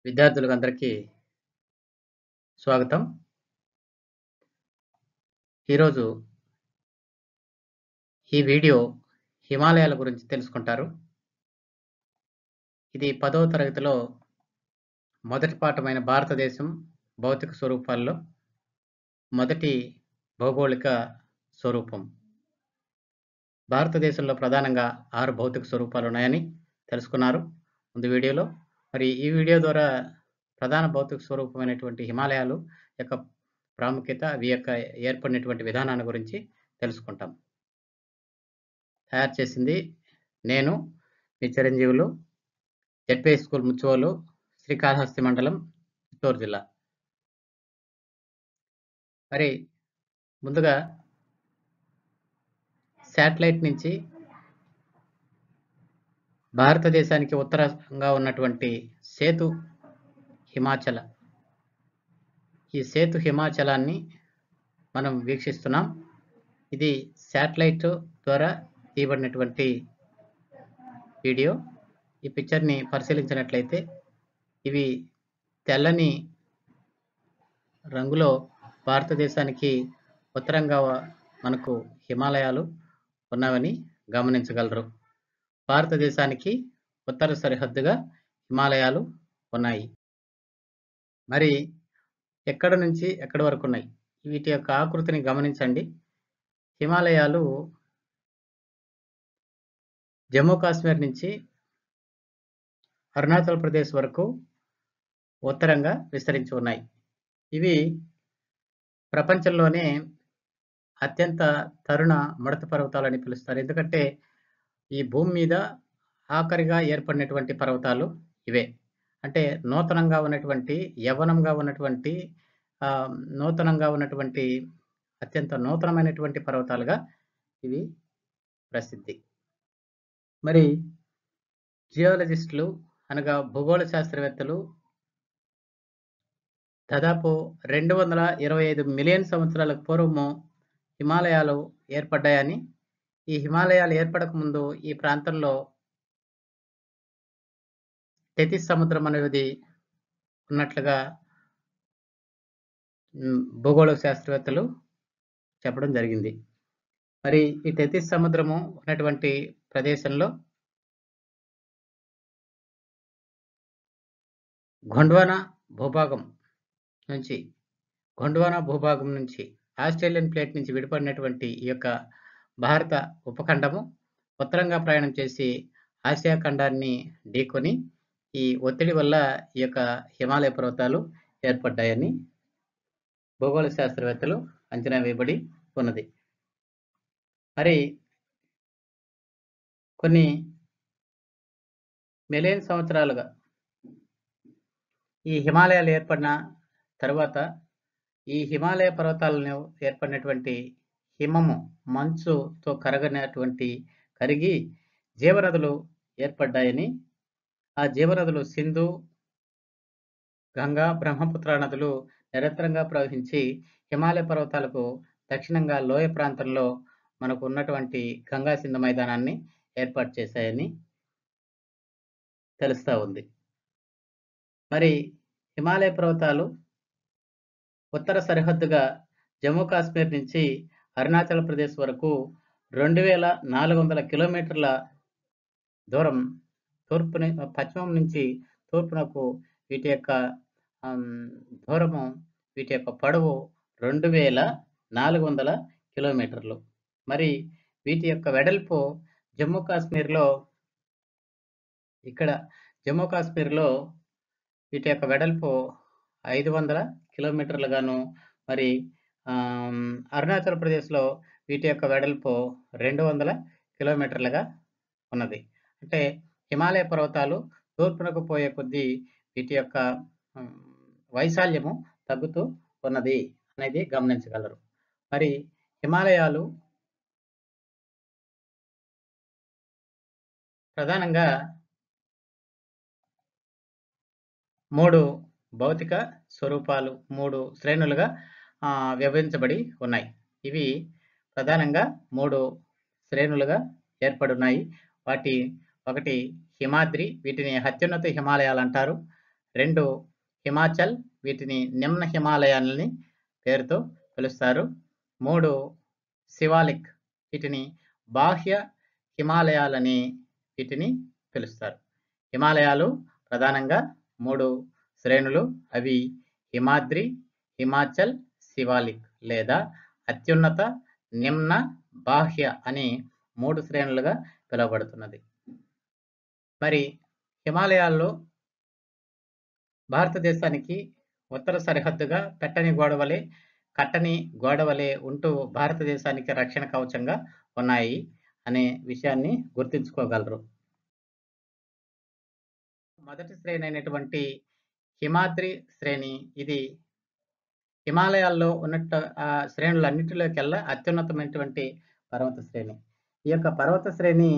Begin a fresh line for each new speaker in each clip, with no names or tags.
విద్యార్థులకు అందరికీ స్వాగతం ఈరోజు ఈ వీడియో హిమాలయాల గురించి తెలుసుకుంటారు ఇది పదవ తరగతిలో మొదటి పాఠమైన భారతదేశం భౌతిక స్వరూపాల్లో మొదటి భౌగోళిక స్వరూపం భారతదేశంలో ప్రధానంగా ఆరు భౌతిక స్వరూపాలు ఉన్నాయని తెలుసుకున్నారు ముందు వీడియోలో మరి ఈ వీడియో ద్వారా ప్రధాన భౌతిక స్వరూపమైనటువంటి హిమాలయాలు యొక్క ప్రాముఖ్యత అవి యొక్క ఏర్పడినటువంటి విధానాన్ని గురించి తెలుసుకుంటాం తయారు చేసింది నేను మీ చిరంజీవులు జెడ్పీ స్కూల్ ముచ్చువోలు శ్రీకాళహస్తి మండలం చిత్తూరు జిల్లా మరి ముందుగా శాటిలైట్ నుంచి భారతదేశానికి ఉత్తరంగా ఉన్నటువంటి సేతు హిమాచల ఈ సేతు హిమాచలాన్ని మనం వీక్షిస్తున్నాం ఇది శాటిలైట్ ద్వారా తీయబడినటువంటి వీడియో ఈ పిక్చర్ని పరిశీలించినట్లయితే ఇవి తెల్లని రంగులో భారతదేశానికి ఉత్తరంగా మనకు హిమాలయాలు ఉన్నవని గమనించగలరు భారతదేశానికి ఉత్తర సరిహద్దుగా హిమాలయాలు ఉన్నాయి మరి ఎక్కడ నుంచి ఎక్కడి వరకు ఉన్నాయి వీటి యొక్క ఆకృతిని గమనించండి హిమాలయాలు జమ్మూ కాశ్మీర్ నుంచి అరుణాచల్ ప్రదేశ్ వరకు ఉత్తరంగా విస్తరించి ఉన్నాయి ఇవి ప్రపంచంలోనే అత్యంత తరుణ ముడత పర్వతాలని పిలుస్తారు ఎందుకంటే ఈ భూమి మీద ఆఖరిగా ఏర్పడినటువంటి పర్వతాలు ఇవే అంటే నూతనంగా ఉన్నటువంటి యవనంగా ఉన్నటువంటి నూతనంగా ఉన్నటువంటి అత్యంత నూతనమైనటువంటి పర్వతాలుగా ఇవి ప్రసిద్ధి మరి జియాలజిస్టులు అనగా భూగోళ శాస్త్రవేత్తలు దాదాపు రెండు వందల ఇరవై ఐదు మిలియన్ సంవత్సరాల పూర్వము హిమాలయాలు ఏర్పడ్డాయని ఈ హిమాలయాలు ఏర్పడక ముందు ఈ ప్రాంతంలో టెతిస్ సముద్రం అనేది ఉన్నట్లుగా భూగోళ శాస్త్రవేత్తలు చెప్పడం జరిగింది మరి ఈ టెతిస్ సముద్రము ఉన్నటువంటి ప్రదేశంలో గొండ్వానా భూభాగం నుంచి గొండ్వానా భూభాగం నుంచి ఆస్ట్రేలియన్ ప్లేట్ నుంచి విడిపడినటువంటి ఈ యొక్క భారత ఉపఖండము ఉత్తరంగా ప్రయాణం చేసి ఆసియా ఖండాన్ని ఢీకొని ఈ ఒత్తిడి వల్ల ఈ యొక్క హిమాలయ పర్వతాలు ఏర్పడ్డాయని భూగోళ శాస్త్రవేత్తలు అంచనా వేయబడి ఉన్నది మరి కొన్ని మిలియన్ సంవత్సరాలుగా ఈ హిమాలయాలు ఏర్పడిన తర్వాత ఈ హిమాలయ పర్వతాలను ఏర్పడినటువంటి హిమము మంచుతో కరగనటువంటి కరిగి జీవనదులు ఏర్పడ్డాయని ఆ జీవనదులు సింధు గంగా బ్రహ్మపుత్ర నదులు నిరంతరంగా ప్రవహించి హిమాలయ పర్వతాలకు దక్షిణంగా లోయ ప్రాంతంలో మనకు ఉన్నటువంటి గంగా సింధు మైదానాన్ని ఏర్పాటు చేశాయని తెలుస్తూ ఉంది మరి హిమాలయ పర్వతాలు ఉత్తర సరిహద్దుగా జమ్మూ కాశ్మీర్ నుంచి అరుణాచల్ ప్రదేశ్ వరకు రెండు వేల నాలుగు వందల కిలోమీటర్ల దూరం తూర్పు పశ్చిమం నుంచి తూర్పునకు వీటి యొక్క దూరము వీటి యొక్క పొడవు రెండు వేల నాలుగు వందల కిలోమీటర్లు మరి వీటి యొక్క వెడల్పు జమ్మూ కాశ్మీర్లో ఇక్కడ జమ్మూ కాశ్మీర్లో వీటి యొక్క వెడల్పు ఐదు వందల కిలోమీటర్లుగాను మరి అరుణాచల్ ప్రదేశ్లో వీటి యొక్క వెడల్పు రెండు వందల కిలోమీటర్లుగా ఉన్నది అంటే హిమాలయ పర్వతాలు తూర్పునకు పోయే కొద్దీ వీటి యొక్క వైశాల్యము తగ్గుతూ ఉన్నది అనేది గమనించగలరు మరి హిమాలయాలు ప్రధానంగా మూడు భౌతిక స్వరూపాలు మూడు శ్రేణులుగా విభజించబడి ఉన్నాయి ఇవి ప్రధానంగా మూడు శ్రేణులుగా ఏర్పడి ఉన్నాయి వాటి ఒకటి హిమాద్రి వీటిని అత్యున్నత హిమాలయాలు అంటారు రెండు హిమాచల్ వీటిని నిమ్న హిమాలయాలని పేరుతో పిలుస్తారు మూడు శివాలిక్ వీటిని బాహ్య హిమాలయాలని వీటిని పిలుస్తారు హిమాలయాలు ప్రధానంగా మూడు శ్రేణులు అవి హిమాద్రి హిమాచల్ శివాలిక్ లేదా అత్యున్నత నిమ్న బాహ్య అని మూడు శ్రేణులుగా పిలువబడుతున్నది మరి హిమాలయాల్లో భారతదేశానికి ఉత్తర సరిహద్దుగా పెట్టని గోడవలే కట్టని గోడవలే ఉంటూ భారతదేశానికి రక్షణ కవచంగా ఉన్నాయి అనే విషయాన్ని గుర్తుంచుకోగలరు మొదటి శ్రేణి అయినటువంటి హిమాద్రి శ్రేణి ఇది హిమాలయాల్లో ఉన్నట్టు ఆ శ్రేణులన్నిటిలోకెల్లా అత్యున్నతమైనటువంటి పర్వత శ్రేణి ఈ యొక్క పర్వత శ్రేణి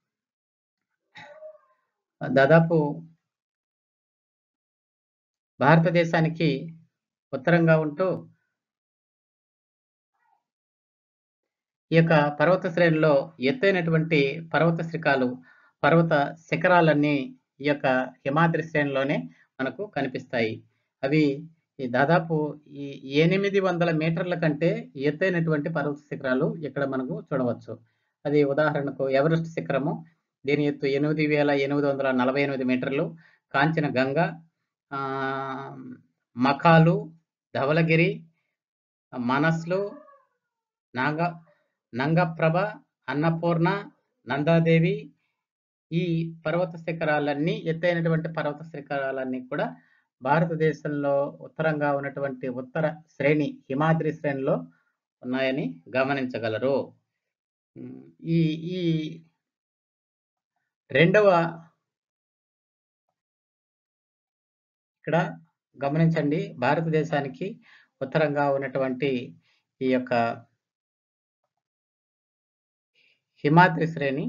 దాదాపు భారతదేశానికి ఉత్తరంగా ఉంటూ ఈ యొక్క పర్వత శ్రేణిలో ఎత్తైనటువంటి పర్వత శిఖరాలు పర్వత శిఖరాలన్నీ ఈ యొక్క హిమాద్రి శ్రేణిలోనే మనకు కనిపిస్తాయి అవి ఈ దాదాపు ఈ ఎనిమిది వందల మీటర్ల కంటే ఎత్తైనటువంటి పర్వత శిఖరాలు ఇక్కడ మనకు చూడవచ్చు అది ఉదాహరణకు ఎవరెస్ట్ శిఖరము దీని ఎత్తు ఎనిమిది వేల ఎనిమిది వందల నలభై ఎనిమిది మీటర్లు కాంచన గంగ ఆ, మఖాలు ధవలగిరి మనస్లు నాగ నంగప్రభ అన్నపూర్ణ నందాదేవి ఈ పర్వత శిఖరాలన్నీ ఎత్తైనటువంటి పర్వత శిఖరాలన్నీ కూడా భారతదేశంలో ఉత్తరంగా ఉన్నటువంటి ఉత్తర శ్రేణి హిమాద్రి శ్రేణిలో ఉన్నాయని గమనించగలరు ఉమ్, ఈ ఈ రెండవ ఇక్కడ గమనించండి భారతదేశానికి ఉత్తరంగా ఉన్నటువంటి ఈ యొక్క హిమాద్రి శ్రేణి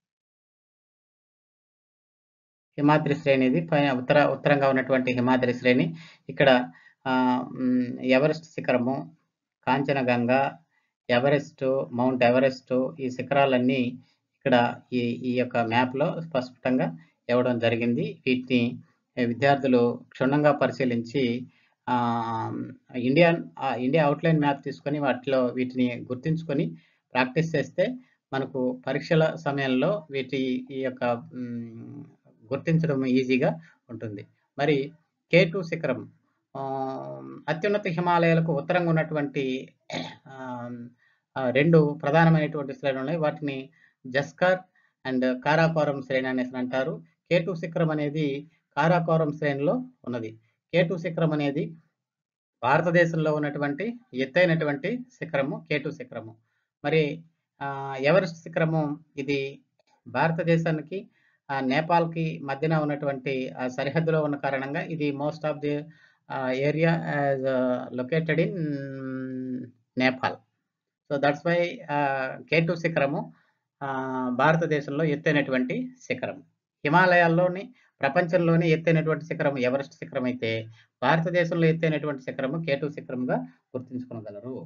హిమాద్రి శ్రేణి ఇది పైన ఉత్తర ఉత్తరంగా ఉన్నటువంటి హిమాద్రి శ్రేణి ఇక్కడ ఆ, మ్, ఎవరెస్ట్ శిఖరము కాంచనగంగ ఎవరెస్ట్ మౌంట్ ఎవరెస్ట్ ఈ శిఖరాలన్నీ ఇక్కడ ఈ ఈ యొక్క మ్యాప్ లో స్పష్టంగా ఇవ్వడం జరిగింది వీటిని విద్యార్థులు క్షుణ్ణంగా పరిశీలించి ఆ ఇండియా ఆ ఇండియా అవుట్లైన్ మ్యాప్ తీసుకొని వాటిలో వీటిని గుర్తించుకొని ప్రాక్టీస్ చేస్తే మనకు పరీక్షల సమయంలో వీటి ఈ యొక్క మ్, గుర్తించడం ఈజీగా ఉంటుంది మరి కే టూ శిఖరం ఆ, అత్యున్నత హిమాలయాలకు ఉత్తరంగా ఉన్నటువంటి ఆ, ఆ, రెండు ప్రధానమైనటువంటి శ్రేణులు ఉన్నాయి వాటిని జస్కర్ అండ్ కారాకోరం శ్రేణి అనేసి అంటారు కే టూ శిఖరం అనేది కారాకోరం శ్రేణిలో ఉన్నది కే టూ శిఖరం అనేది భారతదేశంలో ఉన్నటువంటి ఎత్తైనటువంటి శిఖరము కే టూ శిఖరము మరి ఆ, ఎవరెస్ట్ శిఖరము ఇది భారతదేశానికి ఆ, నేపాల్కి మధ్యన ఉన్నటువంటి ఆ సరిహద్దులో ఉన్న కారణంగా ఇది most of the area located in Nepal so that's why K two శిఖరము ఆ, భారతదేశంలో ఎత్తైనటువంటి శిఖరం హిమాలయాల్లోని ప్రపంచంలోని ఎత్తైనటువంటి శిఖరం ఎవరెస్ట్ శిఖరం అయితే భారతదేశంలో ఎత్తైనటువంటి శిఖరము కే టూ శిఖరంగా గుర్తుంచుకోగలరు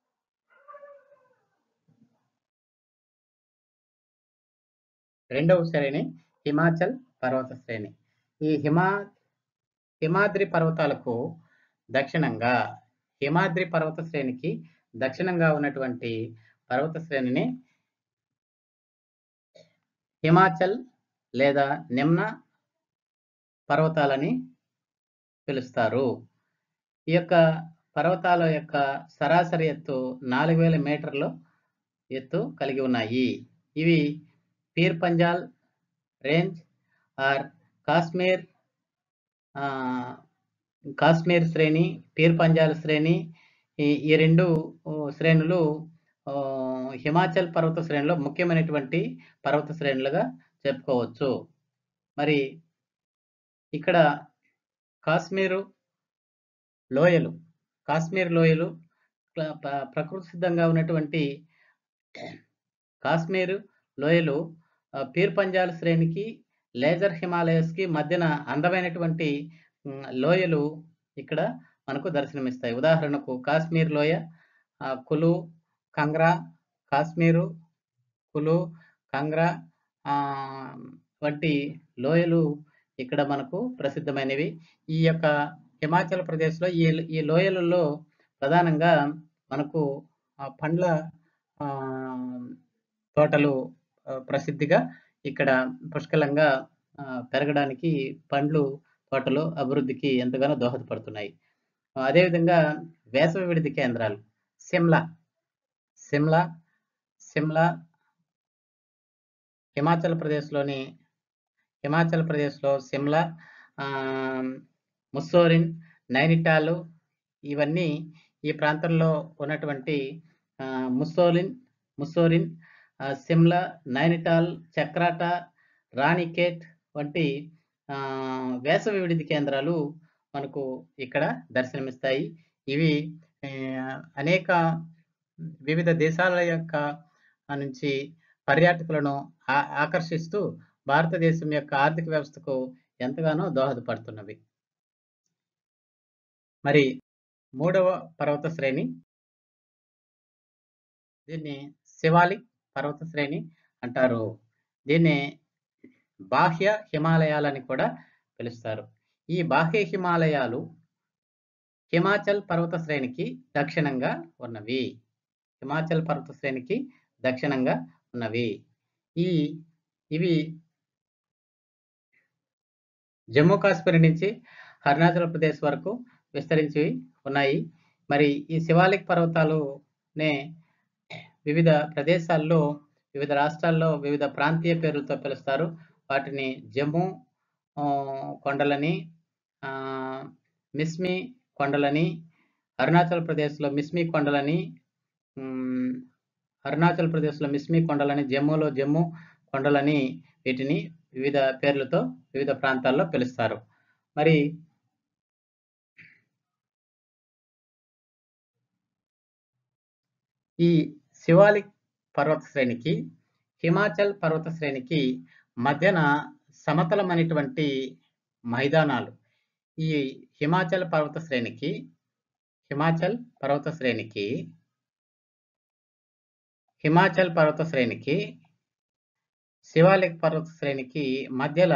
రెండవ శ్రేణి హిమాచల్ పర్వత శ్రేణి ఈ హిమా హిమాద్రి పర్వతాలకు దక్షిణంగా హిమాద్రి పర్వత శ్రేణికి దక్షిణంగా ఉన్నటువంటి పర్వత శ్రేణిని హిమాచల్ లేదా నిమ్న పర్వతాలని పిలుస్తారు ఈ యొక్క పర్వతాల యొక్క సరాసరి ఎత్తు నాలుగు వేల మీటర్లు ఎత్తు కలిగి ఉన్నాయి ఇవి పీర్ పంజాల్ రేంజ్ ఆర్ కాశ్మీర్ ఆ, కాశ్మీర్ శ్రేణి పీర్ పంజాల్ శ్రేణి ఈ ఈ రెండు ఓ, శ్రేణులు ఓ, హిమాచల్ పర్వత శ్రేణిలో ముఖ్యమైనటువంటి పర్వత శ్రేణులుగా చెప్పుకోవచ్చు మరి ఇక్కడ కాశ్మీరు లోయలు కాశ్మీర్ లోయలు ప్ర- ప్ర- ప్రకృతి సిద్ధంగా ఉన్నటువంటి కాశ్మీర్ లోయలు ఆ, పీర్ పంజాల్ శ్రేణికి లేజర్ హిమాలయస్ కి మధ్యన అందమైనటువంటి ఉమ్, లోయలు ఇక్కడ మనకు దర్శనమిస్తాయి ఉదాహరణకు కాశ్మీర్ లోయ ఆ, కులు కంగ్రా కాశ్మీరు కులు కంగ్రా ఆ, వంటి లోయలు ఇక్కడ మనకు ప్రసిద్ధమైనవి. ఈ యొక్క హిమాచల్ ప్రదేశ్‌లో ఈ ఈ లోయలలో ప్రధానంగా మనకు ఆహ్, పండ్ల ఆహ్, తోటలు ఆహ్, ప్రసిద్ధిగా ఇక్కడ పుష్కలంగా ఆహ్, పెరగడానికి పండ్లు తోటలు అభివృద్ధికి ఎంతగానో దోహదపడుతున్నాయి. అదేవిధంగా వేసవి విడిది కేంద్రాలు సిమ్లా, సిమ్లా, సిమ్లా హిమాచల్ ప్రదేశ్‌లోని హిమాచల్ ప్రదేశ్‌లో సిమ్లా ఆహ్, ముస్సోరిన్, నైనిటాలు ఇవన్నీ ఈ ప్రాంతంలో ఉన్నటువంటి ఆహ్, ముస్సోలిన్ ముస్సోరిన్, ఆహ్, సిమ్లా, నైనిటాల్, చక్రాటా, రాణిఖేట్ వంటి ఆహ్, వేసవి విడిది కేంద్రాలు మనకు ఇక్కడ దర్శనమిస్తాయి. ఇవి ఆహ్, అనేక వివిధ దేశాల యొక్క నుంచి పర్యాటకులను ఆ ఆకర్షిస్తూ భారతదేశం యొక్క ఆర్థిక వ్యవస్థకు ఎంతగానో దోహదపడుతున్నవి. మరి మూడవ పర్వత శ్రేణి దీన్ని శివాలిక్ పర్వత శ్రేణి అంటారు. దీన్ని బాహ్య హిమాలయాలని కూడా పిలుస్తారు. ఈ బాహ్య హిమాలయాలు హిమాచల్ పర్వత శ్రేణికి దక్షిణంగా ఉన్నవి. హిమాచల్ పర్వత శ్రేణికి దక్షిణంగా ఉన్నవి. ఈ ఇవి జమ్మూ కాశ్మీర్ నుంచి అరుణాచల్ ప్రదేశ్ వరకు విస్తరించి ఉన్నాయి. మరి ఈ శివాలిక్ పర్వతాలునే వివిధ ప్రదేశాల్లో, వివిధ రాష్ట్రాల్లో వివిధ ప్రాంతీయ పేర్లతో పిలుస్తారు. వాటిని జమ్మూ ఆహ్, కొండలని, ఆహ్, మిస్మి కొండలని, అరుణాచల్ ప్రదేశ్‌లో మిస్మి కొండలని, హ్మ్, అరుణాచల్ ప్రదేశ్‌లో మిస్మి కొండలని, జమ్మూలో జమ్మూ కొండలని వీటిని వివిధ పేర్లతో వివిధ ప్రాంతాల్లో పిలుస్తారు. మరి ఈ శివాలిక్ పర్వత శ్రేణికి, హిమాచల్ పర్వత శ్రేణికి మధ్యన సమతలమైనటువంటి మైదానాలు. ఈ హిమాచల్ పర్వత శ్రేణికి, హిమాచల్ పర్వత శ్రేణికి హిమాచల్ పర్వత శ్రేణికి, శివాలిక్ పర్వత శ్రేణికి మధ్యల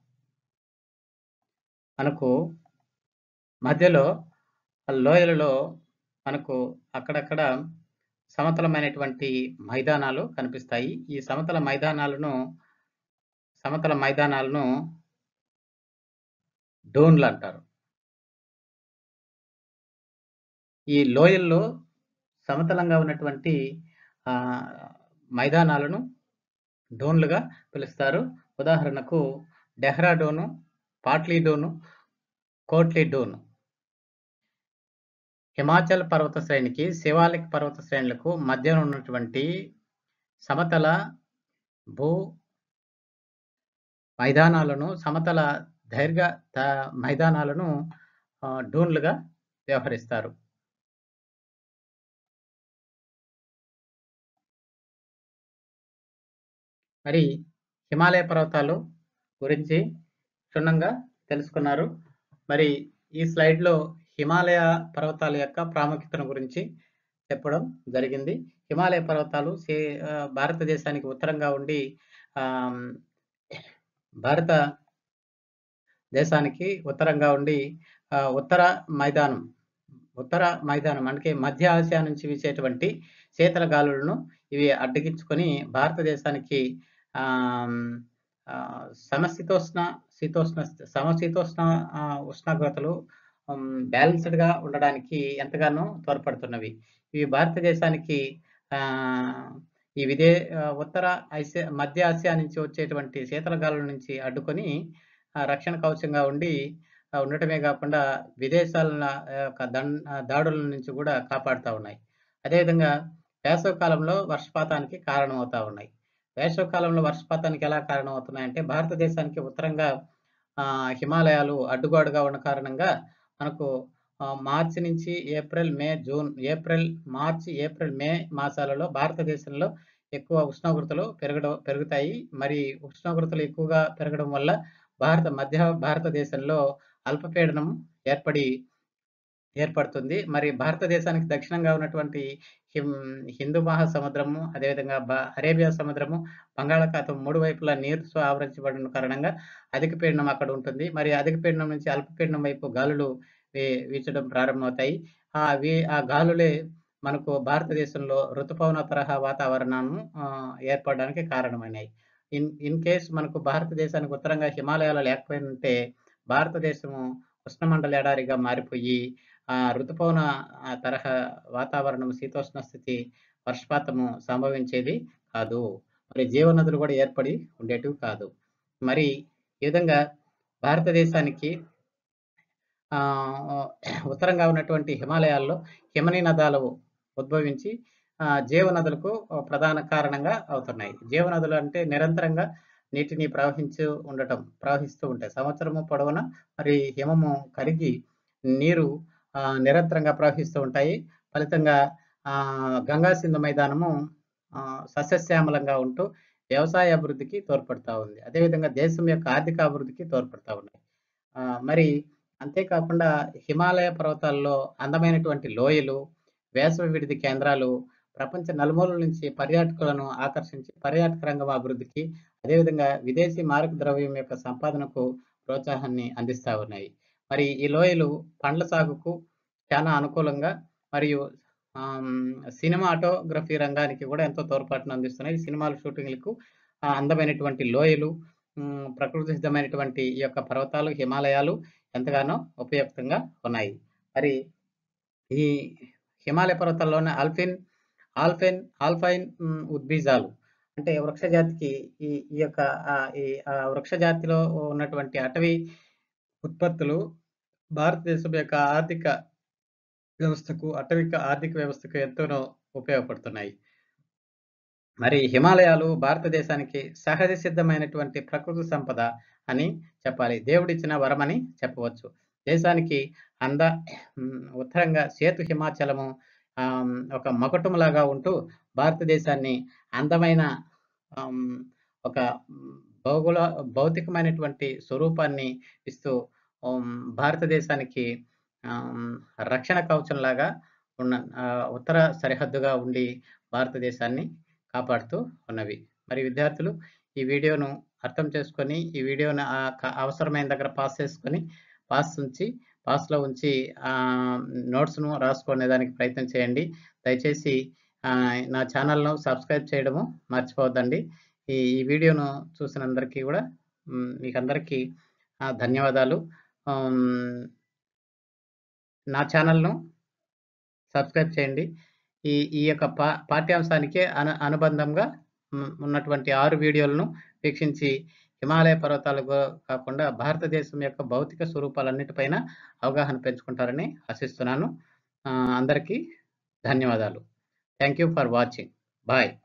మనకు మధ్యలో లోయలలో మనకు అక్కడక్కడ సమతలమైనటువంటి మైదానాలు కనిపిస్తాయి. ఈ సమతల మైదానాలను సమతల మైదానాలను డోన్‌లంటారు. ఈ లోయల్లో సమతలంగా ఉన్నటువంటి ఆహ్, మైదానాలను డోన్‌లుగా పిలుస్తారు. ఉదాహరణకు డెహ్రాడూను, పాట్లీడూను, కోట్లీ డూన్. హిమాచల్ పర్వత శ్రేణికి, శివాలిక్ పర్వత శ్రేణులకు మధ్యన ఉన్నటువంటి సమతల భూ మైదానాలను, సమతల దీర్ఘ త మైదానాలను ఆహ్, డూన్‌లుగా వ్యవహరిస్తారు. మరి హిమాలయ పర్వతాలు గురించి క్షుణ్ణంగా తెలుసుకున్నారు. మరి ఈ స్లైడ్‌లో హిమాలయ పర్వతాల యొక్క ప్రాముఖ్యతను గురించి చెప్పడం జరిగింది. హిమాలయ పర్వతాలు సే ఆహ్, భారతదేశానికి ఉత్తరంగా ఉండి ఆహ్, భారత దేశానికి ఉత్తరంగా ఉండి ఆహ్, ఉత్తర మైదానం ఉత్తర మైదానం అంటే మధ్య ఆసియా నుంచి వీచేటువంటి శీతల గాలులను ఇవి అడ్డగించుకొని భారతదేశానికి ఆహ్, ఆహ్, సమశీతోష్ణ, శీతోష్ణ సమశీతోష్ణ ఆహ్, ఉష్ణోగ్రతలు హ్మ్, బ్యాలెన్స్‌డ్‌గా ఉండడానికి ఎంతగానో తోడ్పడుతున్నవి. ఇవి భారతదేశానికి ఆహ్, ఈ విదే ఆహ్, ఉత్తర ఆసియా మధ్య ఆసియా నుంచి వచ్చేటువంటి శీతల గాలుల నుంచి అడ్డుకొని ఆహ్, రక్షణ కవచంగా ఉండి ఆహ్, ఉండటమే కాకుండా విదేశాల యొక్క దన్ దాడుల నుంచి కూడా కాపాడుతా ఉన్నాయి. అదేవిధంగా వేసవి కాలంలో వర్షపాతానికి కారణమవుతా ఉన్నాయి. వేసవి కాలంలో వర్షపాతానికి ఎలా కారణమవుతున్నాయంటే భారతదేశానికి ఉత్తరంగా ఆహ్, హిమాలయాలు అడ్డుగోడగా ఉన్న కారణంగా మనకు ఆహ్, మార్చి నుంచి ఏప్రిల్, మే, జూన్, ఏప్రిల్, మార్చి, ఏప్రిల్, మే మాసాలలో భారతదేశంలో ఎక్కువ ఉష్ణోగ్రతలు పెరగడం పెరుగుతాయి. మరి ఉష్ణోగ్రతలు ఎక్కువగా పెరగడం వల్ల భారత మధ్య భారతదేశంలో అల్పపీడనం ఏర్పడి ఏర్పడుతుంది. మరి భారతదేశానికి దక్షిణంగా ఉన్నటువంటి హిం హిందూ మహాసముద్రము, అదేవిధంగా బ అరేబియా సముద్రము, బంగాళాఖాతం 3 వైపులా నీరుతో ఆవరించబడిన కారణంగా అధిక పీడనం అక్కడ ఉంటుంది. మరి అధిక పీడనం నుంచి అల్పపీడనం వైపు గాలులు వీ వీచడం ప్రారంభమవుతాయి. ఆ వీ ఆ గాలులే మనకు భారతదేశంలో ఋతుపవన తరహా వాతావరణాన్ని ఆహ్, ఏర్పడడానికి కారణమైనాయి. ఇన్ ఇన్ కేస్ మనకు భారతదేశానికి ఉత్తరంగా హిమాలయాలు లేకపోయుంటే భారతదేశము ఉష్ణమండల ఎడారిగా మారిపోయి ఆహ్, ఋతుపవన ఆహ్, తరహా వాతావరణం శీతోష్ణ స్థితి, వర్షపాతము సంభవించేది కాదు. మరి జీవనదులు కూడా ఏర్పడి ఉండేటివి కాదు. మరి ఈ విధంగా భారతదేశానికి ఆహ్, ఉత్తరంగా ఉన్నటువంటి హిమాలయాల్లో హిమనీ నదాలు ఉద్భవించి ఆహ్, జీవనదులకు ప్రధాన కారణంగా అవుతున్నాయి. జీవనదులు అంటే నిరంతరంగా నీటిని ప్రవహించు ఉండటం, ప్రవహిస్తూ ఉంటాయి. సంవత్సరము పొడవునా మరి హిమము కరిగి నీరు ఆహ్, నిరంతరంగా ప్రవహిస్తూ ఉంటాయి. ఫలితంగా ఆహ్, గంగా సింధు మైదానము ఆహ్, సస్యశ్యామలంగా ఉంటూ వ్యవసాయ అభివృద్ధికి తోడ్పడతా ఉంది. అదేవిధంగా దేశం యొక్క ఆర్థిక అభివృద్ధికి తోడ్పడతా ఉన్నాయి. ఆహ్, మరి అంతేకాకుండా హిమాలయ పర్వతాల్లో అందమైనటువంటి లోయలు, వేసవి విడిది కేంద్రాలు ప్రపంచ నలుమూలల నుంచి పర్యాటకులను ఆకర్షించి పర్యాటక రంగం అభివృద్ధికి, అదేవిధంగా విదేశీ మారక ద్రవ్యం యొక్క సంపాదనకు ప్రోత్సాహాన్ని అందిస్తా ఉన్నాయి. మరి ఈ లోయలు పండ్ల సాగుకు చానా అనుకూలంగా మరియు ఆహ్, హ్మ్, సినిమాటోగ్రఫీ రంగానికి కూడా ఎంతో తోడ్పాటును అందిస్తున్నాయి. సినిమాల షూటింగ్‌లకు ఆహ్, అందమైనటువంటి లోయలు, హ్మ్, ప్రకృతి సిద్ధమైనటువంటి ఈ యొక్క పర్వతాలు, హిమాలయాలు ఎంతగానో ఉపయుక్తంగా ఉన్నాయి. మరి ఈ హిమాలయ పర్వతాల్లోని ఆల్పిన్ ఆల్పైన్ ఆల్పైన్ హ్మ్, ఉద్భిజాలు అంటే వృక్ష జాతికి ఈ ఈ యొక్క ఆహ్, ఈ ఆహ్, వృక్ష జాతిలో ఉన్నటువంటి అటవీ ఉత్పత్తులు భారతదేశం యొక్క ఆర్థిక వ్యవస్థకు, అటవిక ఆర్థిక వ్యవస్థకు ఎంతోనో ఉపయోగపడుతున్నాయి. మరి హిమాలయాలు భారతదేశానికి సహజ సిద్ధమైనటువంటి ప్రకృతి సంపద అని చెప్పాలి. దేవుడిచ్చిన వరమని చెప్పవచ్చు. దేశానికి అంద హ్మ్, ఉత్తరంగా సేతు హిమాచలము ఆహ్, హ్మ్, ఒక మకుటంలాగా ఉంటూ భారతదేశాన్ని అందమైన ఆహ్, హ్మ్, ఒక హ్మ్, భౌగోళ భౌతికమైనటువంటి స్వరూపాన్ని ఇస్తూ హ్మ్, భారతదేశానికి ఆహ్, హ్మ్, రక్షణ కవచంలాగా ఉన్న ఆహ్, ఉత్తర సరిహద్దుగా ఉండి భారతదేశాన్ని కాపాడుతూ ఉన్నవి. మరి విద్యార్థులు ఈ వీడియోను అర్థం చేసుకొని, ఈ వీడియోను ఆహ్, క అవసరమైన దగ్గర పాజ్ చేసుకొని, పాజ్ ఉంచి పాస్‌లో ఉంచి ఆహ్, నోట్స్‌ను రాసుకునే దానికి ప్రయత్నం చేయండి. దయచేసి ఆహ్, నా ఛానెల్‌ను సబ్స్క్రైబ్ చేయడము మర్చిపోవద్దండి. ఈ ఈ వీడియోను చూసినందరికీ కూడా హ్మ్, మీకందరికీ ఆహ్, ధన్యవాదాలు. హ్మ్. నా ఛానెల్‌ను సబ్స్క్రైబ్ చేయండి. ఈ ఈ యొక్క పా పాఠ్యాంశానికి అను అనుబంధంగా హ్మ్, ఉన్నటువంటి 6 వీడియోలను వీక్షించి హిమాలయ పర్వతాలకు కాకుండా భారతదేశం యొక్క భౌతిక స్వరూపాలన్నిటిపైన అవగాహన పెంచుకుంటారని ఆశిస్తున్నాను. ఆహ్, అందరికీ ధన్యవాదాలు. Thank you for watching. Bye.